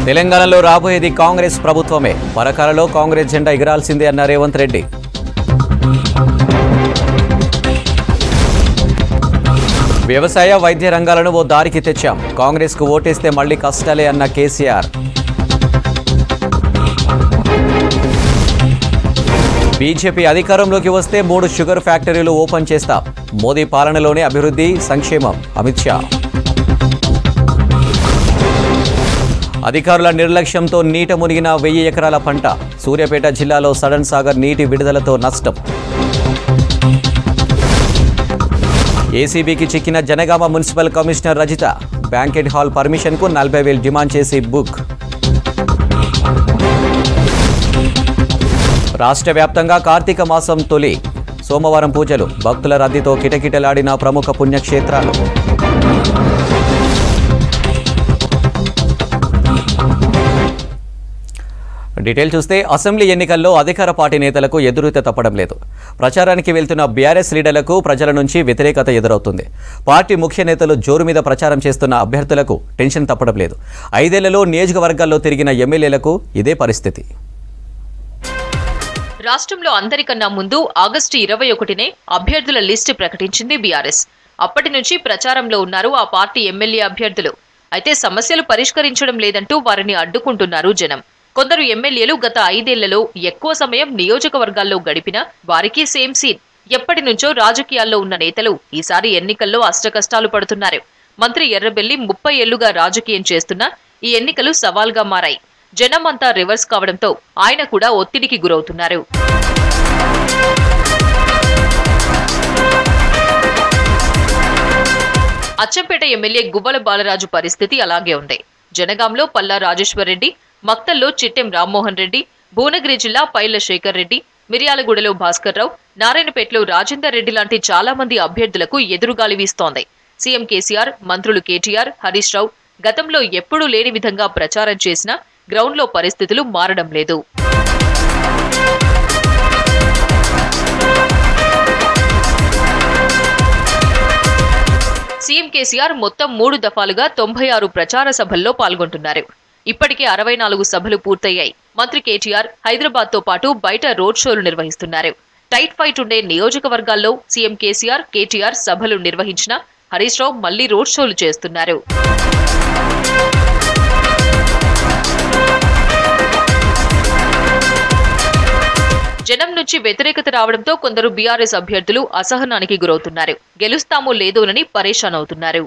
తెలంగాణలో రాబోయేది కాంగ్రెస్ ప్రభుత్వమే పరకాలలో కాంగ్రెస్ జెండా ఎగరాల్సిందే అన్న రేవంత్ రెడ్డి వ్యవసాయ వైద్య రంగాలను ఓ దారికి తెచ్చాం కాంగ్రెస్కు ఓటేస్తే మళ్లీ కష్టాలే అన్న కేసీఆర్ బీజేపీ అధికారంలోకి వస్తే మూడు షుగర్ ఫ్యాక్టరీలు ఓపెన్ చేస్తాం మోదీ పాలనలోనే అభివృద్ధి సంక్షేమం అమిత్ షా అధికారుల నిర్లక్ష్యంతో నీట మునిగిన వెయ్యి ఎకరాల పంట సూర్యాపేట జిల్లాలో సడన్ సాగర్ నీటి విడుదలతో నష్టం ఏసీబీకి చిక్కిన Janagama municipal commissioner Rajitha banquet hall పర్మిషన్కు నలభై వేలు డిమాండ్ చేసి బుక్ రాష్ట్ర వ్యాప్తంగా కార్తీక మాసం తొలి సోమవారం పూజలు భక్తుల రద్దీతో కిటకిటలాడిన ప్రముఖ పుణ్యక్షేత్రాలు డీటెయిల్ చూస్తే అసెంబ్లీ ఎన్నికల్లో అధికార పార్టీ నేతలకు ఎదురుత తప్పడం లేదు ప్రచారానికి వెళ్తున్న బీఆర్ఎస్ లీడర్లకు ప్రజల నుంచి వ్యతిరేకత ఎదురవుతుంది పార్టీ ముఖ్య నేతలు జోరు మీద ప్రచారం చేస్తున్న అభ్యర్థులకు టెన్షన్ తప్పడం లేదు ఐదేళ్లలో నియోజకవర్గాల్లో తిరిగిన ఎమ్మెల్యేలకు ఇదే పరిస్థితి రాష్ట్రంలో అందరికన్నా ముందు ఆగస్టు ఇరవై ఒకటినే అభ్యర్థుల లిస్టు ప్రకటించింది బీఆర్ఎస్ అప్పటి నుంచి ప్రచారంలో ఉన్నారు ఆ పార్టీ ఎమ్మెల్యే అభ్యర్థులు అయితే సమస్యలు పరిష్కరించడం లేదంటూ వారిని అడ్డుకుంటున్నారు జనం కొందరు ఎమ్మెల్యేలు గత ఐదేళ్లలో ఎక్కువ సమయం నియోజకవర్గాల్లో గడిపినా వారికి సేమ్ సీన్ ఎప్పటి నుంచో రాజకీయాల్లో ఉన్న నేతలు ఈసారి ఎన్నికల్లో అష్టకష్టాలు పడుతున్నారు మంత్రి ఎర్రబెల్లి ముప్పై ఏళ్లుగా రాజకీయం చేస్తున్నా ఈ ఎన్నికలు సవాల్గా మారాయి జనం అంతా రివర్స్ కావడంతో ఆయన కూడా ఒత్తిడికి గురవుతున్నారు అచ్చంపేట ఎమ్మెల్యే గువ్వల బాలరాజు పరిస్థితి అలాగే ఉంది జనగాంలో పల్లా రాజేశ్వర్ రెడ్డి మక్తల్లో చిట్టెం రామ్మోహన్ రెడ్డి భువనగిరి జిల్లా పైల శేఖర్ రెడ్డి మిర్యాలగూడలో భాస్కర్ రావు నారాయణపేటలో రాజేందర్ రెడ్డి లాంటి చాలా మంది అభ్యర్థులకు ఎదురుగాలి వీస్తోంది సీఎం కేసీఆర్ మంత్రులు కేటీఆర్ హరీష్ రావు గతంలో ఎప్పుడూ లేని విధంగా ప్రచారం చేసినా గ్రౌండ్లో పరిస్థితులు మారడం లేదు సీఎం కేసీఆర్ మొత్తం మూడు దఫాలుగా తొంభై ఆరు ప్రచార సభల్లో పాల్గొంటున్నారు ఇప్పటికే అరవై నాలుగు సభలు పూర్తయ్యాయి మంత్రి కేటీఆర్ హైదరాబాద్ తో పాటు బయట రోడ్ షోలు నిర్వహిస్తున్నారు టైట్ ఫైట్ ఉండే నియోజకవర్గాల్లో సీఎం కేసీఆర్ కేటీఆర్ సభలు నిర్వహించిన హరీష్ రావు మళ్లీ రోడ్ షోలు చేస్తున్నారు జనం నుంచి వ్యతిరేకత రావడంతో కొందరు బీఆర్ఎస్ అభ్యర్థులు అసహనానికి గురవుతున్నారు గెలుస్తామో లేదోనని పరేషాన్ అవుతున్నారు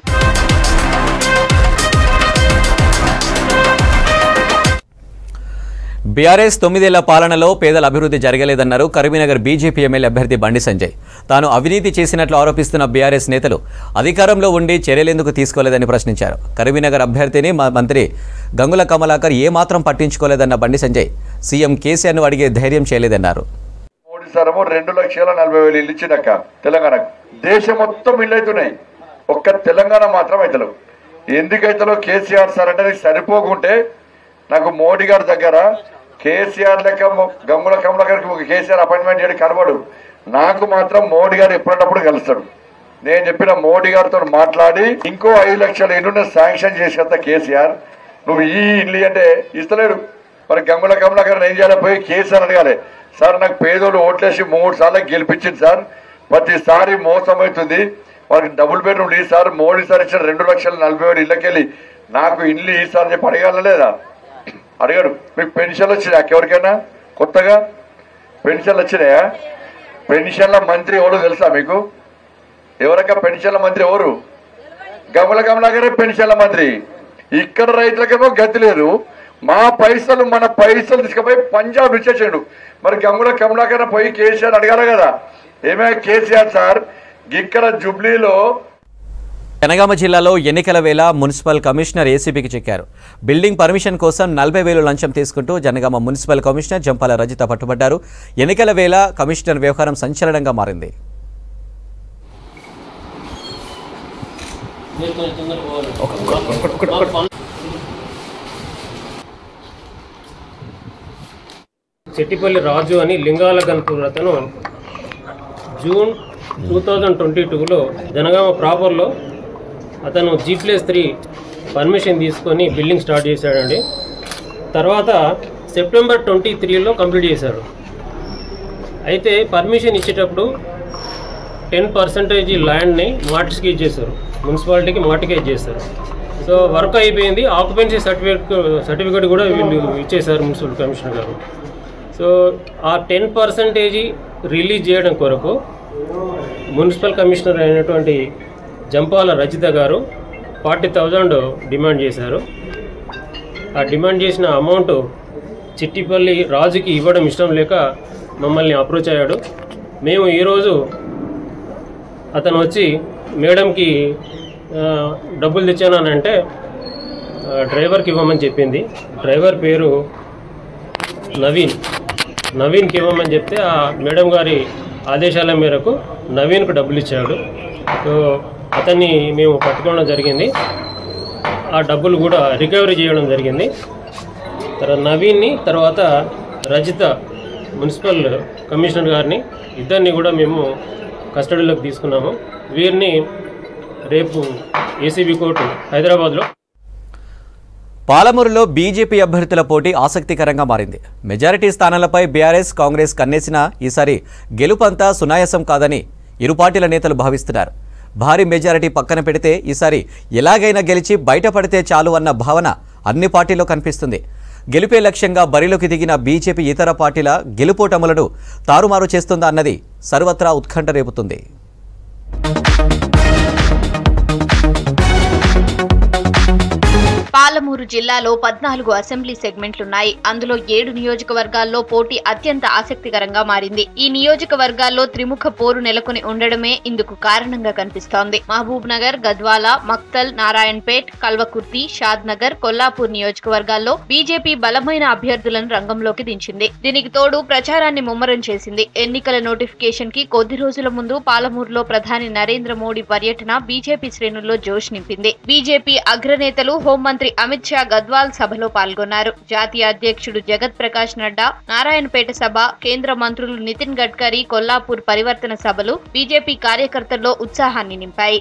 బీఆర్ఎస్ తొమ్మిదేళ్ల పాలనలో పేదల అభివృద్ధి జరగలేదన్నారు కరీంనగర్ బీజేపీ ఎమ్మెల్యే అభ్యర్థి బండి సంజయ్ తాను అవినీతి చేసినట్లు ఆరోపిస్తున్న బీఆర్ఎస్ నేతలు అధికారంలో ఉండి చర్యలెందుకు తీసుకోలేదని ప్రశ్నించారు కరీంనగర్ అభ్యర్థిని మ- మంత్రి గంగుల కమలాకర్ ఏమాత్రం పట్టించుకోలేదన్న బండి సంజయ్ సీఎం కేసీఆర్ను అడిగే ధైర్యం చేయలేదన్నారు మోడీ సారేమో రెండు లక్షల నలభై వేలు ఇల్లు ఇచ్చినాక తెలంగాణకు దేశం మొత్తం ఇల్లు అవుతున్నాయి ఒక్క తెలంగాణ మాత్రం అవుతలేవు ఎందుకైతలో కేసీఆర్ సార్ అంటే నీకు సరిపోకుంటే నాకు మోడీ గారి దగ్గర కేసీఆర్ లెక్క మొ- గమ్ముల కమల గారికి ఒక కేసీఆర్ అపాయింట్మెంట్ చేయడం కనబడు నాకు మాత్రం మోడీ గారు ఎప్పుడప్పుడు కలుస్తాడు నేను చెప్పిన మోడీ గారితో మాట్లాడి ఇంకో ఐదు లక్షల ఇల్లు శాంక్షన్ చేసేంత కేసీఆర్ నువ్వు ఈ ఇల్లు అంటే ఇస్తలేడు మరి గంగుల కమల గారిని ఏం చేయాలి పోయి కేసీఆర్ అడగాలి సార్ నాకు పేదోళ్ళు ఓట్లేసి మూడు సార్లు గెలిపించింది సార్ ప్రతిసారి మోసం అవుతుంది వాళ్ళకి డబుల్ బెడ్రూమ్ ఈ సార్ మోడీ సార్ ఇచ్చిన రెండు లక్షల నలభై వేలు ఇళ్ళకెళ్ళి నాకు ఇల్లు ఈ సార్ చెప్పి అడగాల లేదా అడిగాడు మీకు పెన్షన్లు వచ్చినాయా ఎవరికైనా కొత్తగా పెన్షన్లు వచ్చినాయా పెన్షన్ల మంత్రి ఎవరు తెలుసా మీకు ఎవరక్క పెన్షన్ల మంత్రి ఎవరు గమల గమల గారే పెన్షన్ల మంత్రి ఇక్కడ రైతులకేమో గతి లేదు మా పైసలు మన పైసలు తీసుకుపోయి పంజాబ్ ఇచ్చేసాడు మరి గమ్ముల కమలాకర్ పోయి కేసీఆర్ అడగాలి కదా ఏమే కేసీఆర్ సార్ ఇక్కడ జుబ్లీలో జనగామ జిల్లాలో ఎన్నికల వేళ మున్సిపల్ కమిషనర్ ఏసీబీకి చెక్కారు బిల్డింగ్ పర్మిషన్ కోసం నలభై వేలు లంచం తీసుకుంటూ జనగామ మున్సిపల్ కమిషనర్ జంపాల రజిత పట్టుబడ్డారు ఎన్నికల వేళ కమిషనర్ వ్యవహారం సంచలనంగా మారింది చెట్టిపల్లి రాజు అని లింగాల గన్పూర్ అతను జూన్ టూ థౌజండ్ ట్వంటీ టూలో జనగామ ప్రాపర్లో అతను జీ ప్లస్ త్రీ పర్మిషన్ తీసుకొని బిల్డింగ్ స్టార్ట్ చేశాడండి తర్వాత సెప్టెంబర్ ట్వంటీ త్రీలో కంప్లీట్ చేశారు అయితే పర్మిషన్ ఇచ్చేటప్పుడు టెన్ పర్సెంటేజ్ ల్యాండ్ని మార్టిస్కేజ్ చేశారు మున్సిపాలిటీకి మార్టికేజ్ చేశారు సో వర్క్ అయిపోయింది ఆక్యుపెన్సీ సర్టిఫికేట్ సర్టిఫికేట్ కూడా వీళ్ళు ఇచ్చేశారు మున్సిపల్ కమిషనర్ గారు సో ఆ టెన్ పర్సెంటేజ్ రిలీజ్ చేయడం కొరకు మున్సిపల్ కమిషనర్ అయినటువంటి జంపాల రజిత గారు ఫార్టీ థౌజండ్ డిమాండ్ చేశారు ఆ డిమాండ్ చేసిన అమౌంట్ చిట్టిపల్లి రాజుకి ఇవ్వడం ఇష్టం లేక మమ్మల్ని అప్రోచ్ అయ్యాడు మేము ఈరోజు అతను వచ్చి మేడంకి ఆ, డబ్బులు తెచ్చానంటే ఆ, డ్రైవర్కి ఇవ్వమని చెప్పింది డ్రైవర్ పేరు నవీన్ నవీన్కి ఇవ్వమని చెప్తే ఆ మేడం గారి ఆదేశాల మేరకు నవీన్కు డబ్బులు ఇచ్చాడు సో అతన్ని మేము పట్టుకోవడం జరిగింది ఆ డబ్బులు కూడా రికవరీ చేయడం జరిగింది తర్వాత నవీన్ని తర్వాత రజిత మున్సిపల్ కమిషనర్ గారిని ఇద్దరిని కూడా మేము కస్టడీలోకి తీసుకున్నాము వీరిని రేపు ఏసీబీ కోర్టు హైదరాబాద్లో పాలమూరులో బీజేపీ అభ్యర్థుల పోటీ ఆసక్తికరంగా మారింది మెజారిటీ స్థానాలపై బీఆర్ఎస్ కాంగ్రెస్ కన్నేసినా ఈసారి గెలుపంతా సునాయాసం కాదని ఇరు పార్టీల నేతలు భావిస్తున్నారు భారీ మెజారిటీ పక్కన పెడితే ఈసారి ఎలాగైనా గెలిచి బయటపడితే చాలు అన్న భావన అన్ని పార్టీల్లో కనిపిస్తుంది గెలిపే లక్ష్యంగా బరిలోకి దిగిన బీజేపీ ఇతర పార్టీల గెలుపోటములను తారుమారు చేస్తుందా అన్నది సర్వత్రా ఉత్కంఠ రేపుతుంది పాలమూరు జిల్లాలో పద్నాలుగు అసెంబ్లీ సెగ్మెంట్లున్నాయి అందులో ఏడు నియోజకవర్గాల్లో పోటీ అత్యంత ఆసక్తికరంగా మారింది ఈ నియోజకవర్గాల్లో త్రిముఖ పోరు నెలకొని ఉండడమే ఇందుకు కారణంగా కనిపిస్తోంది మహబూబ్ నగర్ గద్వాల మక్తల్ నారాయణపేట్ కల్వకుర్తి షాద్ నగర్ కొల్లాపూర్ నియోజకవర్గాల్లో బీజేపీ బలమైన అభ్యర్థులను రంగంలోకి దించింది దీనికి తోడు ప్రచారాన్ని ముమ్మరం చేసింది ఎన్నికల నోటిఫికేషన్ కి కొద్ది రోజుల ముందు పాలమూరులో ప్రధాని నరేంద్ర మోడీ పర్యటన బీజేపీ శ్రేణుల్లో జోష్ నింపింది బీజేపీ అగ్రనేతలు హోంమంత్రి అమిత్ షా గద్వాల్ సభలో పాల్గొన్నారు జాతీయ అధ్యక్షుడు జగత్ ప్రకాష్ నడ్డా నారాయణపేట సభ కేంద్ర మంత్రులు నితిన్ గడ్కరీ కొల్లాపూర్ పరివర్తన సభలు బీజేపీ కార్యకర్తల్లో ఉత్సాహాన్ని నింపాయి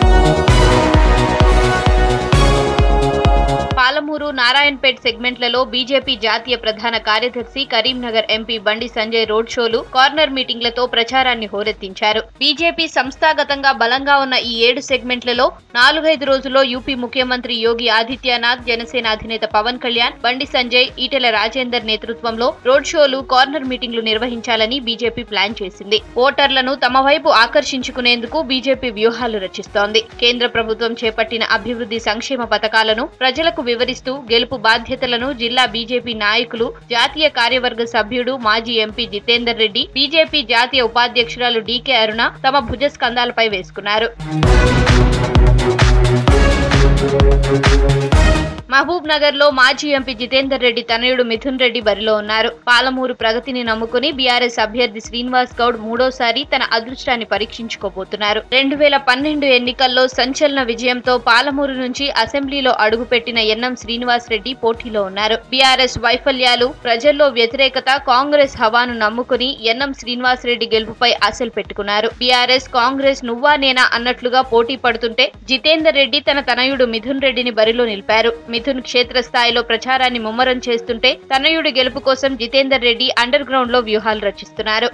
పాలమూరు నారాయణపేట్ సెగ్మెంట్లలో బీజేపీ జాతీయ ప్రధాన కార్యదర్శి కరీంనగర్ ఎంపీ బండి సంజయ్ రోడ్ షోలు కార్నర్ మీటింగ్లతో ప్రచారాన్ని హోరెత్తించారు బీజేపీ సంస్థాగతంగా బలంగా ఉన్న ఈ ఏడు సెగ్మెంట్లలో నాలుగైదు రోజుల్లో యూపీ ముఖ్యమంత్రి యోగి ఆదిత్యనాథ్ జనసేన అధినేత పవన్ కళ్యాణ్ బండి సంజయ్ ఈటెల రాజేందర్ నేతృత్వంలో రోడ్ షోలు కార్నర్ మీటింగ్లు నిర్వహించాలని బీజేపీ ప్లాన్ చేసింది ఓటర్లను తమ వైపు ఆకర్షించుకునేందుకు బీజేపీ వ్యూహాలు రచిస్తోంది కేంద్ర ప్రభుత్వం చేపట్టిన అభివృద్ధి సంక్షేమ పథకాలను ప్రజలకు వివరిస్తూ గెలుపు బాధ్యతలను జిల్లా బీజేపీ నాయకులు జాతీయ కార్యవర్గ సభ్యుడు మాజీ ఎంపీ జితేందర్ రెడ్డి బీజేపీ జాతీయ ఉపాధ్యక్షురాలు డీకే అరుణ తమ భుజ స్కంధాలపై వేసుకున్నారు మహబూబ్ నగర్ లో మాజీ ఎంపీ జితేందర్ రెడ్డి తనయుడు మిథున్ రెడ్డి బరిలో ఉన్నారు పాలమూరు ప్రగతిని నమ్ముకుని బీఆర్ఎస్ అభ్యర్థి శ్రీనివాస్ గౌడ్ మూడోసారి తన అదృష్టాన్ని పరీక్షించుకోబోతున్నారు రెండు వేల పన్నెండు ఎన్నికల్లో సంచలన విజయంతో పాలమూరు నుంచి అసెంబ్లీలో అడుగుపెట్టిన ఎన్ఎం శ్రీనివాస్ రెడ్డి పోటీలో ఉన్నారు బీఆర్ఎస్ వైఫల్యాలు ప్రజల్లో వ్యతిరేకత కాంగ్రెస్ హవాను నమ్ముకుని ఎన్ఎం శ్రీనివాస్ రెడ్డి గెలుపుపై ఆశలు పెట్టుకున్నారు బీఆర్ఎస్ కాంగ్రెస్ నువ్వా నేనా అన్నట్లుగా పోటీ పడుతుంటే జితేందర్ రెడ్డి తన తనయుడు మిథున్ రెడ్డిని బరిలో నిలిపారు మిథున్ క్షేత్రస్థాయిలో ప్రచారాన్ని ముమ్మరం చేస్తుంటే తనయుడి గెలుపు కోసం జితేందర్ రెడ్డి అండర్ గ్రౌండ్ లో వ్యూహాలు రచిస్తున్నారు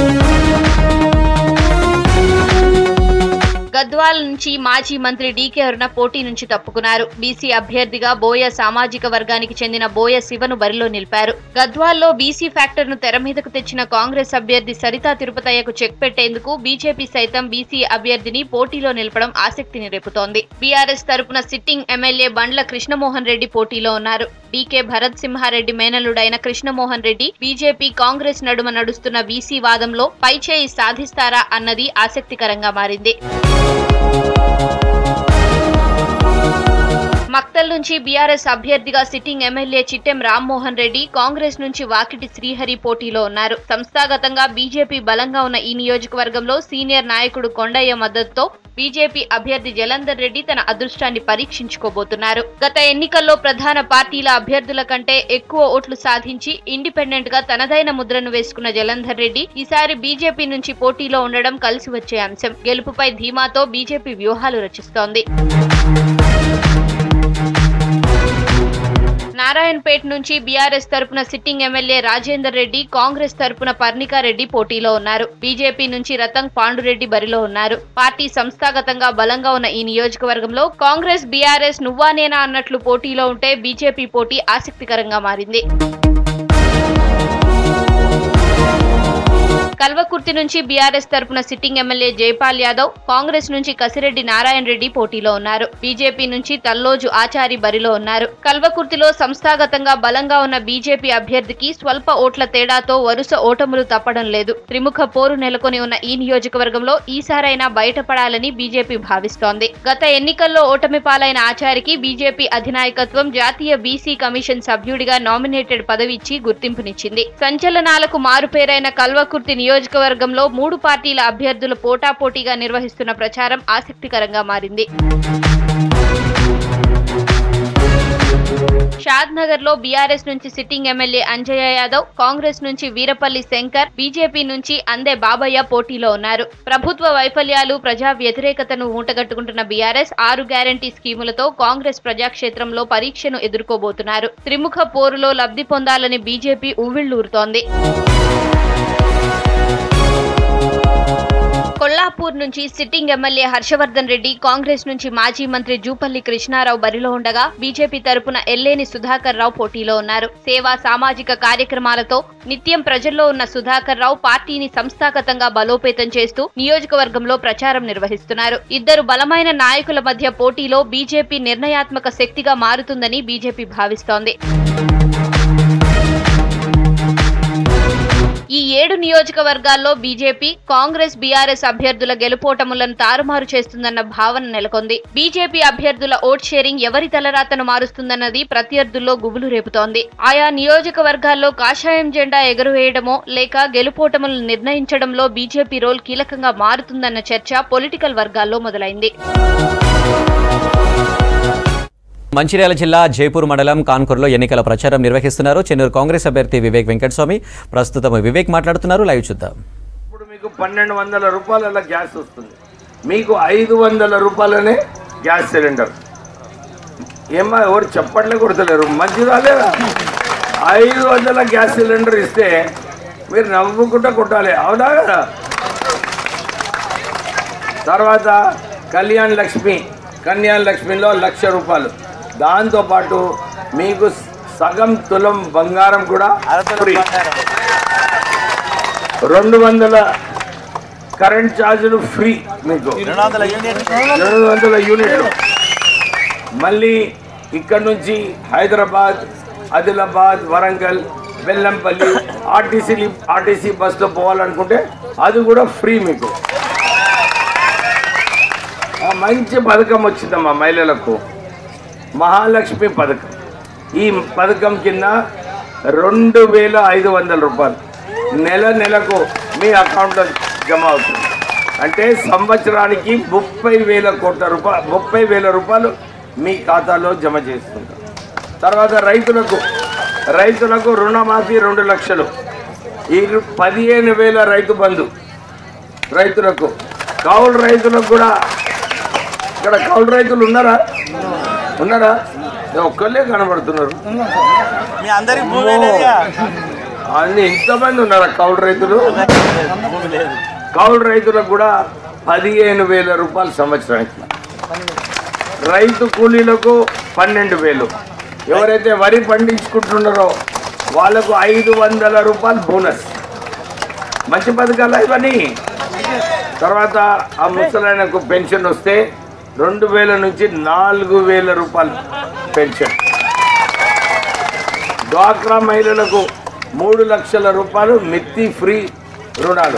గద్వాల్ నుంచి మాజీ మంత్రి డీకే అరుణ పోటీ నుంచి తప్పుకున్నారు బీసీ అభ్యర్థిగా బోయ సామాజిక వర్గానికి చెందిన బోయ శివను బరిలో నిలిపారు గద్వాల్లో బీసీ ఫ్యాక్టర్ ను తెర మీదకు తెచ్చిన కాంగ్రెస్ అభ్యర్థి సరితా తిరుపతయ్యకు చెక్ పెట్టేందుకు బీజేపీ సైతం బీసీ అభ్యర్థిని పోటీలో నిలపడం ఆసక్తిని రేపుతోంది బీఆర్ఎస్ తరపున సిట్టింగ్ ఎమ్మెల్యే బండ్ల కృష్ణమోహన్ రెడ్డి పోటీలో ఉన్నారు డీకే భరత్ సింహారెడ్డి మేనలుడైన కృష్ణమోహన్ రెడ్డి బీజేపీ కాంగ్రెస్ నడుమ నడుస్తున్న బీసీ వాదంలో పైచేయి సాధిస్తారా అన్నది ఆసక్తికరంగా మారింది మక్తల్ నుంచి బీఆర్ఎస్ అభ్యర్థిగా sitting MLA Chittem Rammohan Reddy Congress నుంచి వాకిటి శ్రీహరి పోటీలో ఉన్నారు సంస్థాగతంగా బీజేపీ బలంగా ఉన్న ఈ నియోజకవర్గంలో సీనియర్ నాయకుడు కొండయ్య మద్దతుతో బీజేపీ అభ్యర్థి జలంధర్ రెడ్డి తన అదృష్టాన్ని పరీక్షించుకోబోతున్నారు గత ఎన్నికల్లో ప్రధాన పార్టీల అభ్యర్థుల కంటే ఎక్కువ ఓట్లు సాధించి ఇండిపెండెంట్ గా తనదైన ముద్రను వేసుకున్న జలంధర్ రెడ్డి ఈసారి బీజేపీ నుంచి పోటీలో ఉండడం కలిసి వచ్చే అంశం గెలుపుపై ధీమాతో బీజేపీ వ్యూహాలు రచిస్తోంది నారాయణపేట్ నుంచి బీఆర్ఎస్ తరపున sitting MLA Rajender Reddy Congress తరపున పర్ణికారెడ్డి పోటీలో ఉన్నారు బీజేపీ నుంచి రతంగ్ పాండురెడ్డి బరిలో ఉన్నారు పార్టీ సంస్థాగతంగా బలంగా ఉన్న ఈ నియోజకవర్గంలో కాంగ్రెస్ బీఆర్ఎస్ నువ్వా నేనా అన్నట్లు పోటీలో ఉంటే బీజేపీ పోటీ ఆసక్తికరంగా మారింది కల్వకుర్తి నుంచి బీఆర్ఎస్ తరపున sitting MLA Jaipal Yadav Congress నుంచి కసిరెడ్డి నారాయణ రెడ్డి పోటీలో ఉన్నారు బీజేపీ నుంచి తల్లోజు ఆచారి బరిలో ఉన్నారు కల్వకుర్తిలో సంస్థాగతంగా బలంగా ఉన్న బీజేపీ అభ్యర్థికి స్వల్ప ఓట్ల తేడాతో వరుస ఓటములు తప్పడం లేదు త్రిముఖ పోరు నెలకొని ఉన్న ఈ నియోజకవర్గంలో ఈసారైనా బయటపడాలని బీజేపీ భావిస్తోంది గత ఎన్నికల్లో ఓటమి పాలైన ఆచారికి బీజేపీ అధినాయకత్వం జాతీయ బీసీ కమిషన్ సభ్యుడిగా నామినేటెడ్ పదవి ఇచ్చి గుర్తింపునిచ్చింది సంచలనాలకు మారుపేరైన కల్వకుర్తి నియోజకవర్గంలో మూడు పార్టీల అభ్యర్థులు పోటాపోటీగా నిర్వహిస్తున్న ప్రచారం ఆసక్తికరంగా మారింది షాద్ నగర్ లో బీఆర్ఎస్ నుంచి sitting MLA Anjaiah Yadav Congress నుంచి వీరపల్లి శంకర్ బీజేపీ నుంచి అందే బాబయ్య పోటీలో ఉన్నారు ప్రభుత్వ వైఫల్యాలు ప్రజా వ్యతిరేకతను మూటగట్టుకుంటున్న బీఆర్ఎస్ ఆరు గ్యారంటీ స్కీములతో కాంగ్రెస్ ప్రజాక్షేత్రంలో పరీక్షను ఎదుర్కోబోతున్నారు త్రిముఖ పోరులో లబ్ధి పొందాలని బీజేపీ ఉవ్విళ్లూరుతోంది కొల్లాపూర్ నుంచి sitting MLA Harshavardhan Reddy Congress నుంచి మాజీ మంత్రి జూపల్లి కృష్ణారావు బరిలో ఉండగా బీజేపీ తరపున ఎల్లేని సుధాకర్ రావు పోటీలో ఉన్నారు సేవా సామాజిక కార్యక్రమాలతో నిత్యం ప్రజల్లో ఉన్న సుధాకర్ రావు పార్టీని సంస్థాగతంగా బలోపేతం చేస్తూ నియోజకవర్గంలో ప్రచారం నిర్వహిస్తున్నారు ఇద్దరు బలమైన నాయకుల మధ్య పోటీలో బీజేపీ నిర్ణయాత్మక శక్తిగా మారుతుందని బీజేపీ భావిస్తోంది ఈ ఏడు నియోజకవర్గాల్లో బీజేపీ కాంగ్రెస్ బీఆర్ఎస్ అభ్యర్థుల గెలుపోటములను తారుమారు చేస్తుందన్న భావన నెలకొంది బీజేపీ అభ్యర్థుల ఓట్ షేరింగ్ ఎవరి తలరాతను మారుస్తుందన్నది ప్రత్యర్థుల్లో గుబులు రేపుతోంది ఆయా నియోజకవర్గాల్లో కాషాయం జెండా ఎగురవేయడమో లేక గెలుపోటములను నిర్ణయించడంలో బీజేపీ రోల్ కీలకంగా మారుతుందన్న చర్చ పొలిటికల్ వర్గాల్లో మొదలైంది మంచిర్యాల జిల్లా జైపూర్ మండలం కాన్పూర్లో ఎన్నికల ప్రచారం నిర్వహిస్తున్నారు చెన్నూరు కాంగ్రెస్ అభ్యర్థి వివేక్ వెంకటస్వామి ప్రస్తుతం వివేక్ మాట్లాడుతున్నారు లైవ్ చూద్దాం ఇప్పుడు మీకు పన్నెండు వందల రూపాయల గ్యాస్ వస్తుంది మీకు ఐదు వందల రూపాయలనే గ్యాస్ సిలిండర్ ఏమ్మా ఎవరు చప్పట్లే కొడతలేరు మంచిదా లేదా ఐదు వందల గ్యాస్ సిలిండర్ ఇస్తే మీరు నవ్వుకుంటా కొట్టాలి అవునా కదా తర్వాత కళ్యాణ్ లక్ష్మి కళ్యాణ్ లక్ష్మిలో లక్ష రూపాయలు దాంతోపాటు మీకు సగం తులం బంగారం కూడా ఫ్రీ రెండు వందల కరెంట్ ఛార్జీలు ఫ్రీ మీకు రెండు వందల యూనిట్లు మళ్ళీ ఇక్కడ నుంచి హైదరాబాద్ ఆదిలాబాద్ వరంగల్ బెల్లంపల్లి ఆర్టీసీ ఆర్టీసీ బస్సులో పోవాలనుకుంటే అది కూడా ఫ్రీ మీకు ఆ మంచి పథకం వచ్చిందమ్మా మహిళలకు మహాలక్ష్మి పథకం ఈ పథకం కింద రెండు వేల ఐదు వందల రూపాయలు నెల నెలకు మీ అకౌంట్లో జమ అవుతుంది అంటే సంవత్సరానికి ముప్పై వేల కోట్ల రూపాయలు ముప్పై వేల రూపాయలు మీ ఖాతాలో జమ చేస్తుంటారు తర్వాత రైతులకు రైతులకు రుణమాఫీ రెండు లక్షలు ఈ పదిహేను వేల రైతు బంధు రైతులకు కౌలు రైతులకు కూడా ఇక్కడ కౌలు రైతులు ఉన్నారా ఉన్నారా ఒక్కళ్ళే కనబడుతున్నారు మీ అందరికి భూమి లేదుగా అన్ని ఇంతమంది ఉన్నారా కౌలు రైతులు కౌలు రైతులకు కూడా పదిహేను వేల రూపాయలు సంవత్సరానికి రైతు కూలీలకు పన్నెండు వేలు ఎవరైతే వరి పండించుకుంటున్నారో వాళ్ళకు ఐదు వందల రూపాయలు బోనస్ మంచి పథకాలు ఇవన్నీ తర్వాత ఆ ముసలాయనకు పెన్షన్ వస్తే రెండు వేల నుంచి నాలుగు వేల రూపాయలు పెన్షన్ డ్వాక్రా మహిళలకు మూడు లక్షల రూపాయలు మిత్తి ఫ్రీ రుణాలు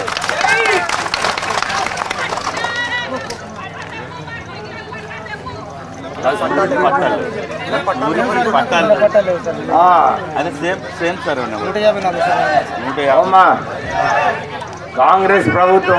పట్టాలి ఆ, అది సేమ్ సేమ్ సార్ నూట యాభై అమ్మా కాంగ్రెస్ ప్రభుత్వం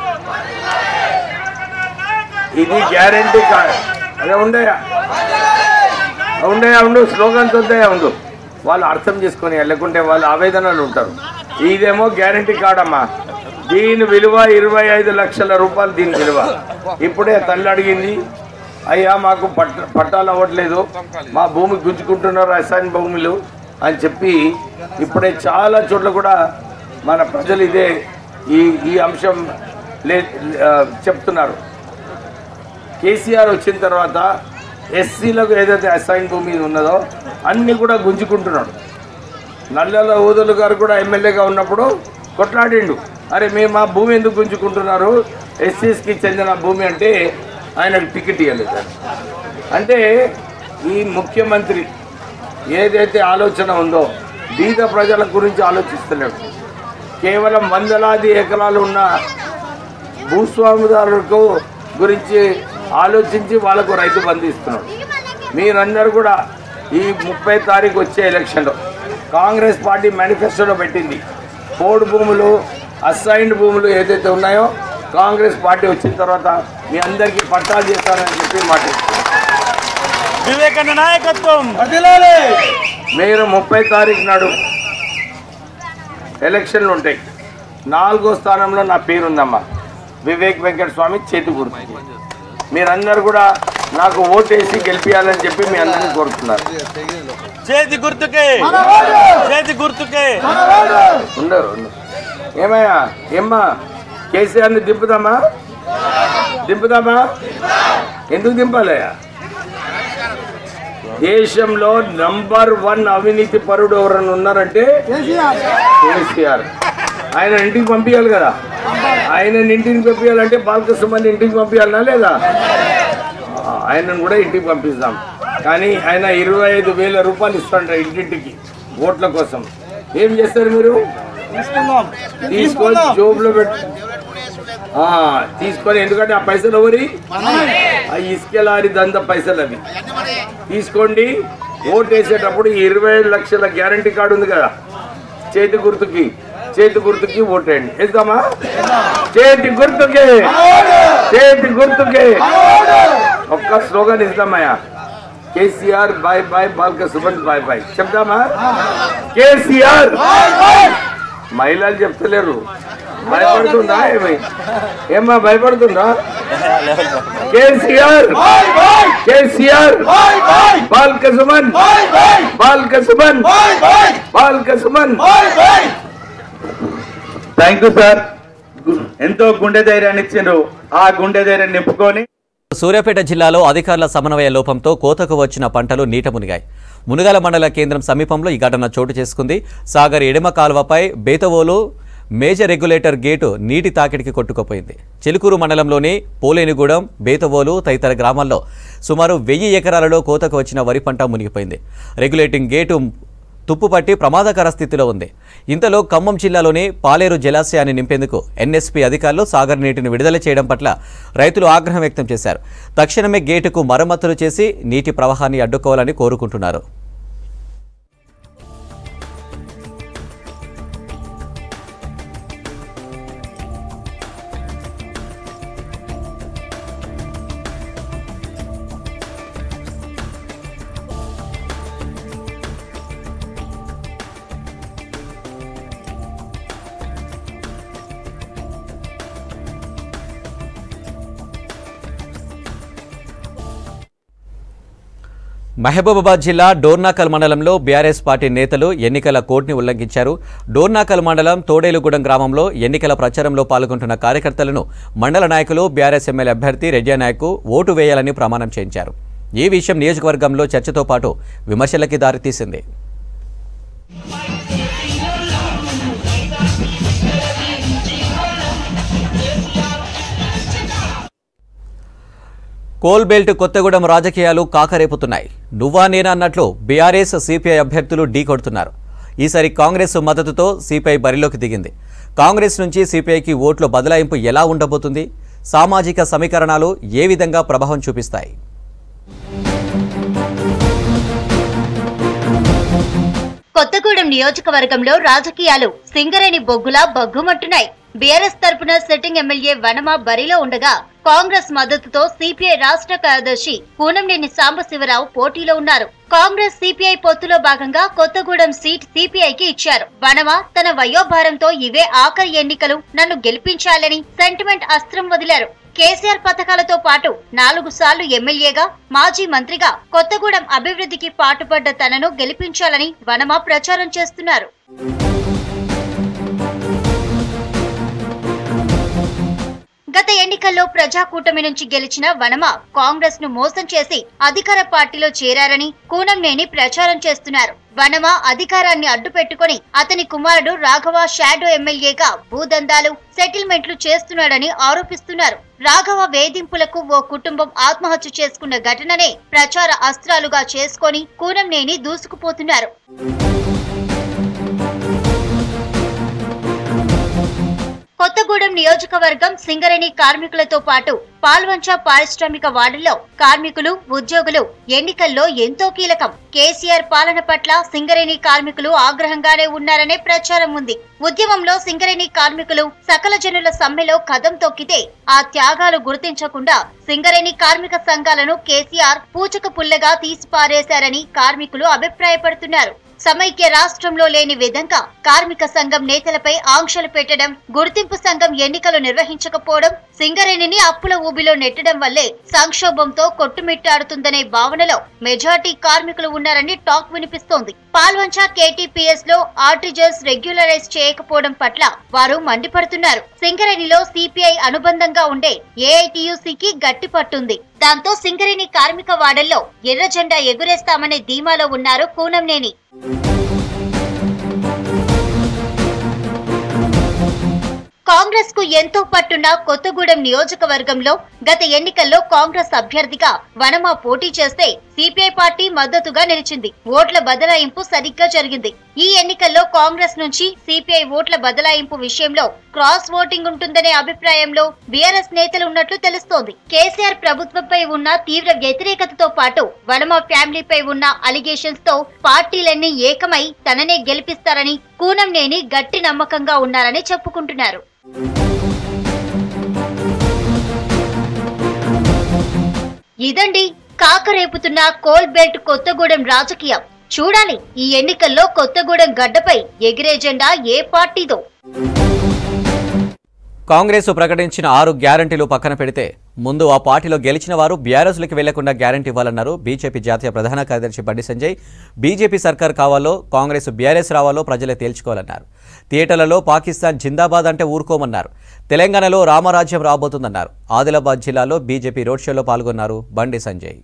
ఇది గ్యారంటీ కాదు అదే ఉండయా ఉండయా ఉండు స్లోగన్స్ వద్దయా ఉండు వాళ్ళు అర్థం చేసుకొని లేకుంటే వాళ్ళు ఆవేదనలు ఉంటారు ఇదేమో గ్యారంటీ కార్డ్ అమ్మా దీని విలువ ఇరవై ఐదు లక్షల రూపాయలు దీని విలువ ఇప్పుడే తల్లి అడిగింది అయ్యా మాకు పట్ట పట్టాలు అవ్వట్లేదు మా భూమి గుంజుకుంటున్నారు అసైన్ భూములు అని చెప్పి ఇప్పుడే చాలా చోట్ల కూడా మన ప్రజలు ఇదే ఈ ఈ అంశం లే ఆ, చెప్తున్నారు కేసీఆర్ వచ్చిన తర్వాత ఎస్సీలకు ఏదైతే అసైన్ భూమి ఉన్నదో అన్నీ కూడా గుంజుకుంటున్నాడు నల్లల ఊదలు గారు కూడా ఎమ్మెల్యేగా ఉన్నప్పుడు కొట్లాడిండు అరే మేము మా భూమి ఎందుకు గుంజుకుంటున్నారు ఎస్సీస్కి చెందిన భూమి అంటే ఆయనకు టికెట్ ఇవ్వలేదు అంటే ఈ ముఖ్యమంత్రి ఏదైతే ఆలోచన ఉందో బీద ప్రజల గురించి ఆలోచిస్తలేడు కేవలం వందలాది ఎకరాలు ఉన్న భూస్వామిదారులకు గురించి ఆలోచించి వాళ్ళకు రైతు బంధు ఇస్తున్నాడు మీరందరూ కూడా ఈ ముప్పై తారీఖు వచ్చే ఎలక్షన్లో కాంగ్రెస్ పార్టీ మేనిఫెస్టోలో పెట్టింది పోడు భూములు అసైన్డ్ భూములు ఏదైతే ఉన్నాయో కాంగ్రెస్ పార్టీ వచ్చిన తర్వాత మీ అందరికీ పట్టాలు చేస్తారని చెప్పి మాట వివేకానంద నాయకత్వం మీరు ముప్పై తారీఖు నాడు ఎలక్షన్లు ఉంటాయి నాలుగో స్థానంలో నా పేరుందమ్మా వివేక్ వెంకట స్వామి చేతి గుర్తు మీరందరూ కూడా నాకు ఓటేసి గెలిపించాలని చెప్పి మీ అందరినీ కోరుతున్నారు చేతి గుర్తుకే చేతి గుర్తుకే ఉండరు ఉండరు. ఏమయ్యా ఏమ్మా కేసీఆర్ని దింపుదామా దింపుదామా ఎందుకు దింపాలయ్యా దేశంలో నంబర్ వన్ అవినీతి పరుడు ఎవరన్నా ఉన్నారంటే కేసీఆర్ ఆయన ఇంటికి పంపించాలి కదా ఆయన ఇంటికి పంపించాలంటే బాలకృష్ణ ఇంటికి పంపించాలనా లేదా ఆ, ఆయనను కూడా ఇంటికి పంపిస్తాం కానీ ఆయన ఇరవై ఐదు వేల రూపాయలు ఇస్తాడు ఇంటింటికి ఓట్ల కోసం ఏం చేస్తారు మీరు తీసుకొని జోబులో పెట్టి ఆ, తీసుకొని ఎందుకంటే ఆ పైసలు ఎవరి ఆ ఇసుక లారీ దంద పైసలు అవి తీసుకోండి ఓటు వేసేటప్పుడు ఈ ఇరవై ఐదు లక్షల గ్యారంటీ కార్డు ఉంది కదా చేతి గుర్తుకి చేతి గుర్తుకి ఓటేయండి వేద్దామా చేతి గుర్తుకే చేతి గుర్తుకే ఒక్క స్లోగన్ ఇద్దామయ్యా KCR bye bye Balka Suman bye bye చెప్దామా కేసీఆర్ మహిళలు చెప్తలేరు భయపడుతుందా ఏమి ఏమ్మా భయపడుతుందా KCR KCR Balka Suman Balka Suman Balka Suman thank you sir ఎంతో గుండె ధైర్యాన్ని ఇచ్చిండ్రు ఆ గుండె ధైర్యాన్ని నింపుకొని సూర్యాపేట జిల్లాలో అధికారుల సమన్వయ లోపంతో కోతకు వచ్చిన పంటలు నీట మునిగాయి మునుగాల మండల కేంద్రం సమీపంలో ఈ ఘటన చోటు చేసుకుంది సాగర్ ఎడమ కాలువపై బేతవోలు మేజర్ రెగ్యులేటర్ గేటు నీటి తాకిడికి కొట్టుకుపోయింది చిలుకూరు మండలంలోని పోలేనిగూడెం బేతవోలు తదితర గ్రామాల్లో సుమారు వెయ్యి ఎకరాలలో కోతకు వచ్చిన వరి పంట మునిగిపోయింది రెగ్యులేటింగ్ గేటు తుప్పుపట్టి ప్రమాదకర స్థితిలో ఉంది ఇంతలో ఖమ్మం జిల్లాలోని పాలేరు జలాశయాన్ని నింపేందుకు ఎన్ఎస్పీ అధికారులు సాగర్ నీటిని విడుదల చేయడం పట్ల రైతులు ఆగ్రహం వ్యక్తం చేశారు తక్షణమే గేటుకు మరమ్మతులు చేసి నీటి ప్రవాహాన్ని అడ్డుకోవాలని కోరుకుంటున్నారు మహబూబాబాద్ జిల్లా డోర్నాకల్ మండలంలో బీఆర్ఎస్ పార్టీ నేతలు ఎన్నికల కోడ్ని ఉల్లంఘించారు డోర్నాకల్ మండలం తోడేలుగూడెం గ్రామంలో ఎన్నికల ప్రచారంలో పాల్గొంటున్న కార్యకర్తలను మండల నాయకులు బీఆర్ఎస్ ఎమ్మెల్యే అభ్యర్థి రెడ్డి నాయక్ ఓటు వేయాలని ప్రమాణం చేయించారు ఈ విషయం నియోజకవర్గంలో చర్చతో పాటు విమర్శలకి దారితీసింది కోల్ బెల్ట్ కొత్తగూడెం రాజకీయాలు కాకరేపుతున్నాయి నువ్వా నేనా అన్నట్లు బీఆర్ఎస్ సిపిఐ అభ్యర్థులు ఢీకొడుతున్నారు ఈసారి కాంగ్రెస్ మద్దతుతో సిపిఐ బరిలోకి దిగింది కాంగ్రెస్ నుంచి సిపిఐకి ఓట్ల బదలాయింపు ఎలా ఉండబోతుంది సామాజిక సమీకరణాలు ఏ విధంగా ప్రభావం చూపిస్తాయి కొత్తగూడెం నియోజకవర్గంలో రాజకీయాలు సింగరేణి బొగ్గులా బగ్గుమంటున్నాయి బీఆర్ఎస్ తరపున సిట్టింగ్ ఎమ్మెల్యే వనమ బరిలో ఉండగా కాంగ్రెస్ మద్దతుతో సిపిఐ రాష్ట్ర కార్యదర్శి కూనంనేని సాంబశివరావు పోటీలో ఉన్నారు కాంగ్రెస్ సిపిఐ పొత్తులో భాగంగా కొత్తగూడెం సీట్ సిపిఐకి ఇచ్చారు వనమ తన వయోభారంతో ఇవే ఆఖరి ఎన్నికలు నన్ను గెలిపించాలని సెంటిమెంట్ అస్త్రం వదిలారు కేసీఆర్ పథకాలతో పాటు నాలుగు సార్లు ఎమ్మెల్యేగా మాజీ మంత్రిగా కొత్తగూడెం అభివృద్ధికి పాటుపడ్డ తనను గెలిపించాలని వనమ ప్రచారం చేస్తున్నారు గత ఎన్నికల్లో ప్రజాకూటమి నుంచి గెలిచిన వనమ కాంగ్రెస్ ను మోసం చేసి అధికార పార్టీలో చేరారని కూనంనేని ప్రచారం చేస్తున్నారు వనమ అధికారాన్ని అడ్డు పెట్టుకుని అతని కుమారుడు రాఘవ షాడో ఎమ్మెల్యేగా భూదందాలు సెటిల్మెంట్లు చేస్తున్నాడని ఆరోపిస్తున్నారు రాఘవ వేధింపులకు ఓ కుటుంబం ఆత్మహత్య చేసుకున్న ఘటననే ప్రచార అస్త్రాలుగా చేసుకొని కూనంనేని దూసుకుపోతున్నారు కొత్తగూడెం నియోజకవర్గం సింగరేణి కార్మికులతో పాటు పాల్వంచ పారిశ్రామిక వార్డుల్లో కార్మికులు ఉద్యోగులు ఎన్నికల్లో ఎంతో కీలకం కేసీఆర్ పాలన పట్ల సింగరేణి కార్మికులు ఆగ్రహంగానే ఉన్నారనే ప్రచారం ఉంది ఉద్యమంలో సింగరేణి కార్మికులు సకల జనుల సమ్మెలో కదం తొక్కితే ఆ త్యాగాలు గుర్తించకుండా సింగరేణి కార్మిక సంఘాలను కేసీఆర్ పూచక పుల్లగా తీసిపారేశారని కార్మికులు అభిప్రాయపడుతున్నారు సమైక్య రాష్ట్రంలో లేని విధంగా కార్మిక సంఘం నేతలపై ఆంక్షలు పెట్టడం గుర్తింపు సంఘం ఎన్నికలు నిర్వహించకపోవడం సింగరేణిని అప్పుల ఊబిలో నెట్టడం వల్లే సంక్షోభంతో కొట్టుమిట్టాడుతుందనే భావనలో మెజార్టీ కార్మికులు ఉన్నారని టాక్ వినిపిస్తోంది పాల్వంచ కేటీపీఎస్ లో ఆర్టిజర్స్ రెగ్యులరైజ్ చేయకపోవడం పట్ల వారు మండిపడుతున్నారు సింగరేణిలో సిపిఐ అనుబంధంగా ఉండే ఏఐటియుసికి గట్టి పట్టుంది దాంతో సింగరేణి కార్మిక వాడల్లో ఎర్ర జెండా ఎగురేస్తామనే ధీమాలో ఉన్నారు కూనంనేని కాంగ్రెస్ కు ఎంతో పట్టున్న కొత్తగూడెం నియోజకవర్గంలో గత ఎన్నికల్లో కాంగ్రెస్ అభ్యర్థిగా వనమ పోటీ చేస్తే సిపిఐ పార్టీ మద్దతుగా నిలిచింది ఓట్ల బదలాయింపు సరిగ్గా జరిగింది ఈ ఎన్నికల్లో కాంగ్రెస్ నుంచి సిపిఐ ఓట్ల బదలాయింపు విషయంలో క్రాస్ ఓటింగ్ ఉంటుందనే అభిప్రాయంలో బీఆర్ఎస్ నేతలు ఉన్నట్లు తెలుస్తోంది కేసీఆర్ ప్రభుత్వంపై ఉన్న తీవ్ర వ్యతిరేకతతో పాటు వనమ ఫ్యామిలీపై ఉన్న అలిగేషన్స్ తో పార్టీలన్నీ ఏకమై తననే గెలిపిస్తారని కూనంనేని గట్టి నమ్మకంగా ఉన్నారని చెప్పుకుంటున్నారు ఇదండి కాకరేపుతున్న కోల్ బెల్ట్ కొత్తగూడెం రాజకీయం చూడాలి ఈ ఎన్నికల్లో కొత్తగూడెం గడ్డపై ఎగిరే జెండా ఏ పార్టీదో కాంగ్రెస్ ప్రకటించిన ఆరు గ్యారంటీలు పక్కన పెడితే ముందు ఆ పార్టీలో గెలిచిన వారు బీఆర్ఎస్లకు వెళ్లకుండా గ్యారంటీ ఇవ్వాలన్నారు బీజేపీ జాతీయ ప్రధాన కార్యదర్శి బండి సంజయ్ బీజేపీ సర్కార్ కావాలో కాంగ్రెస్ బీఆర్ఎస్ రావాలో ప్రజలే తేల్చుకోవాలన్నారు థియేటర్లలో పాకిస్తాన్ జిందాబాద్ అంటే ఊరుకోమన్నారు తెలంగాణలో రామరాజ్యం రాబోతుందన్నారు ఆదిలాబాద్ జిల్లాలో బీజేపీ రోడ్ షోలో పాల్గొన్నారు బండి సంజయ్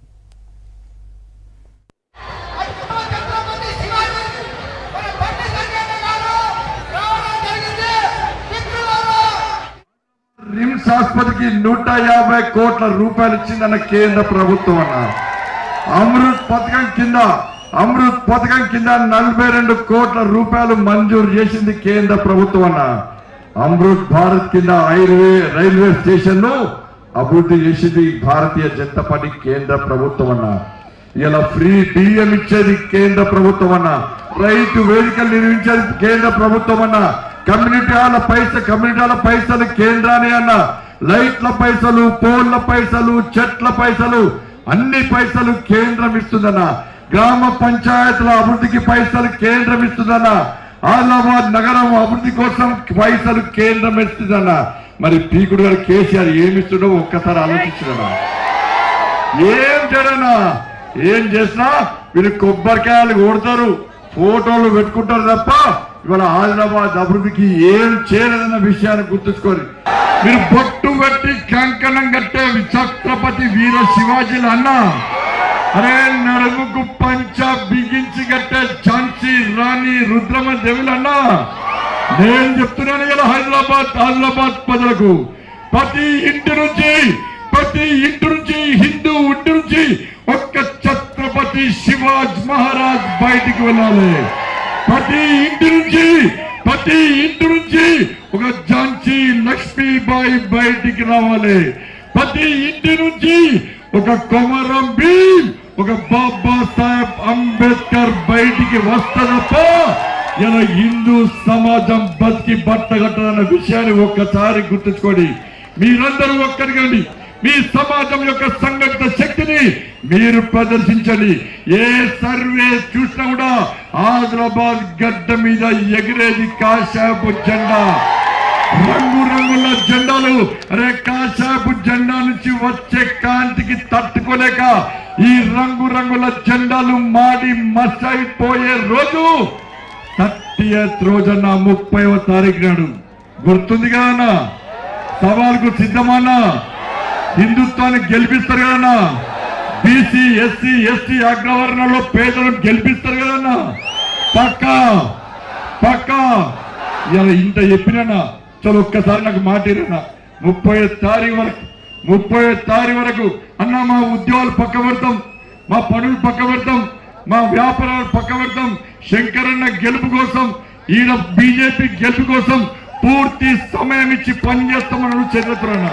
రిమ్స్ ఆసుపత్రికి నూట యాభై కోట్ల రూపాయలు ఇచ్చిందన్న కేంద్ర ప్రభుత్వం అన్న అమృత్ పథకం కింద అమృత్ పథకం కింద నలభై రెండు కోట్ల రూపాయలు మంజూరు చేసింది కేంద్ర ప్రభుత్వం అన్న అమృత్ భారత్ కింద రైల్వే రైల్వే స్టేషన్ ను అభివృద్ధి చేసింది భారతీయ జనతా పార్టీ కేంద్ర ప్రభుత్వం అన్న ఇలా ఫ్రీ బియ్యం ఇచ్చేది కేంద్ర ప్రభుత్వం అన్న రైతు వేదికలు నిర్మించేది కేంద్ర ప్రభుత్వం అన్న కమ్యూనిటీ హాల పైస కమ్యూనిటీ హాల పైసలు కేంద్రానే అన్న లైట్ల పైసలు పోల్ల పైసలు చెట్ల పైసలు అన్ని పైసలు కేంద్రం ఇస్తుందన్న గ్రామ పంచాయతీల అభివృద్ధికి పైసలు కేంద్రం ఇస్తుందన్న ఆదిలాబాద్ నగరం అభివృద్ధి కోసం పైసలు కేంద్రం ఇస్తుందన్న మరి పీకుడు గారు కేసీఆర్ ఏమిస్తుండో ఒక్కసారి ఆలోచించదన్నా ఏం చేయడన్నా ఏం చేసినా వీళ్ళు కొబ్బరికాయలు కొడతారు ఫోటోలు పెట్టుకుంటారు తప్ప ఇవాళ ఆదిలాబాద్ అభివృద్ధికి ఏం చేయలేదన్న విషయాన్ని గుర్తుంచుకోరు మీరు బొట్టు పెట్టి కంకణం కట్టే ఛత్రపతి వీర శివాజీలు అన్నా అరే నడుముకు పంచ బిగించి కట్టే ఝాన్సీ రాణి రుద్రమ దేవులు అన్నా నేను చెప్తున్నాను కదా హైదరాబాద్ ఆదిలాబాద్ ప్రజలకు ప్రతి ఇంటి నుంచి ప్రతి ఇంటి నుంచి హిందూ ఇంటి నుంచి ఒక్క ఛత్రపతి శివాజ్ మహారాజ్ బయటికి వెళ్ళాలి ప్రతి ఇంటి నుంచి ప్రతి ఇంటి నుంచి ఒక ఝాన్సీ లక్ష్మీబాయి బయటికి రావాలి ప్రతి ఇంటి నుంచి ఒక కొమరం భీమ్ ఒక బాబా సాహెబ్ అంబేద్కర్ బయటికి వస్తున్నప్ప ఇలా హిందూ సమాజం బతికి బట్టగట్టదన్న విషయాన్ని ఒక్కసారి గుర్తుంచుకోండి మీరందరూ ఒక్కరికండి మీ సమాజం యొక్క సంఘటిత శక్తిని మీరు ప్రదర్శించండి ఏ సర్వే చూసినా కూడా ఆదిలాబాద్ గడ్డ మీద ఎగిరేది కాశాపు జెండా రంగు రంగుల జెండాలు అరే కాశాపు జెండా నుంచి వచ్చే కాంతికి తట్టుకోలేక ఈ రంగు రంగుల జెండాలు మాడి మసైపోయే రోజు థర్టీయత్ రోజున ముప్పైవ తారీఖు నాడు గుర్తుంది కదా సవాల్కు సిద్ధమన్నా హిందుత్వాన్ని గెలిపిస్తారు కదన్నా బీసీ ఎస్సీ ఎస్టీ అగ్రవర్ణంలో పేదలను గెలిపిస్తారు కదన్నా పక్కా పక్కా ఇలా ఇంత చెప్పినా చలో ఒక్కసారి నాకు మాటిరన్నా ముప్పై తారీఖు వరకు ముప్పై తారీఖు వరకు అన్న మా ఉద్యోగాలు పక్క పెడతాం మా పనులు పక్క పెడతాం మా వ్యాపారాలు పక్క పెడతాం శంకరన్న గెలుపు కోసం ఈయన బీజేపీ గెలుపు కోసం పూర్తి సమయం ఇచ్చి పనిచేస్తామని చదువుతున్నా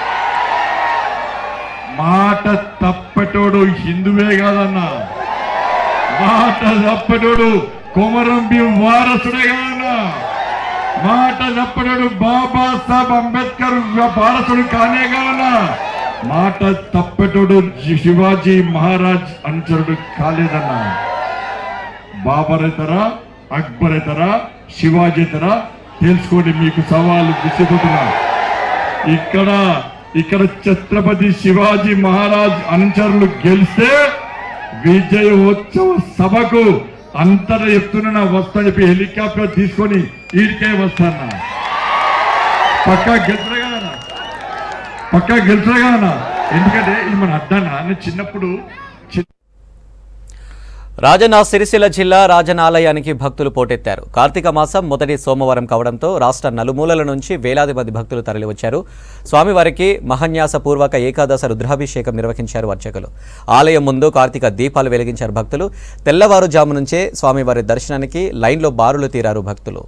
మాట తప్పటోడు హిందువే కాదన్నా మాట తప్పటోడు కొమరం భీం వారసుడే కాదన్నా మాట తప్పటోడు బాబా సాహెబ్ అంబేద్కర్ వారసుడు కానే కాదన్నా మాట తప్పటోడు శివాజీ మహారాజ్ అనుచరుడు కాలేదన్నా బాబర్ అవుతారా అక్బర్ అవుతారా శివాజీ అవుతారా తెలుసుకోండి మీకు సవాలు విసిపోతున్నా ఇక్కడ ఇక్కడ ఛత్రపతి శివాజీ మహారాజ్ అనుచరులు గెలిస్తే విజయోత్సవ సభకు అంతటా చెప్తున్నా వస్తా చెప్పి హెలికాప్టర్ తీసుకొని ఈడికే వస్తానా పక్కా గెలుతురా కదా పక్కా గెలుతురా కదా ఎందుకంటే ఇది మన అర్థానా నేను చిన్నప్పుడు చి- రాజన్న సిరిసిల్ల జిల్లా రాజన్న ఆలయానికి భక్తులు పోటెత్తారు కార్తీక మాసం మొదటి సోమవారం కావడంతో రాష్ట్ర నలుమూలల నుంచి వేలాది మంది భక్తులు తరలివచ్చారు స్వామివారికి మహన్యాసపూర్వక ఏకాదశ రుద్రాభిషేకం నిర్వహించారు అర్చకులు ఆలయం ముందు కార్తీక దీపాలు వెలిగించారు భక్తులు తెల్లవారుజాము నుంచే స్వామివారి దర్శనానికి లైన్లో బారులు తీరారు భక్తులు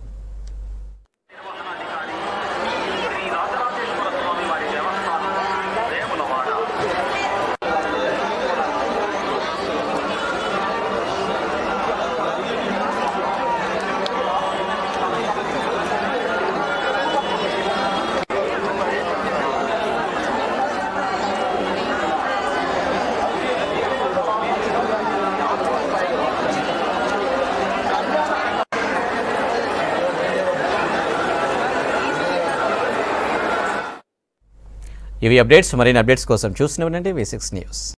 ఇవి అప్డేట్స్ మరిన్ని అప్డేట్స్ కోసం చూస్తూనే ఉండండి వి సిక్స్ న్యూస్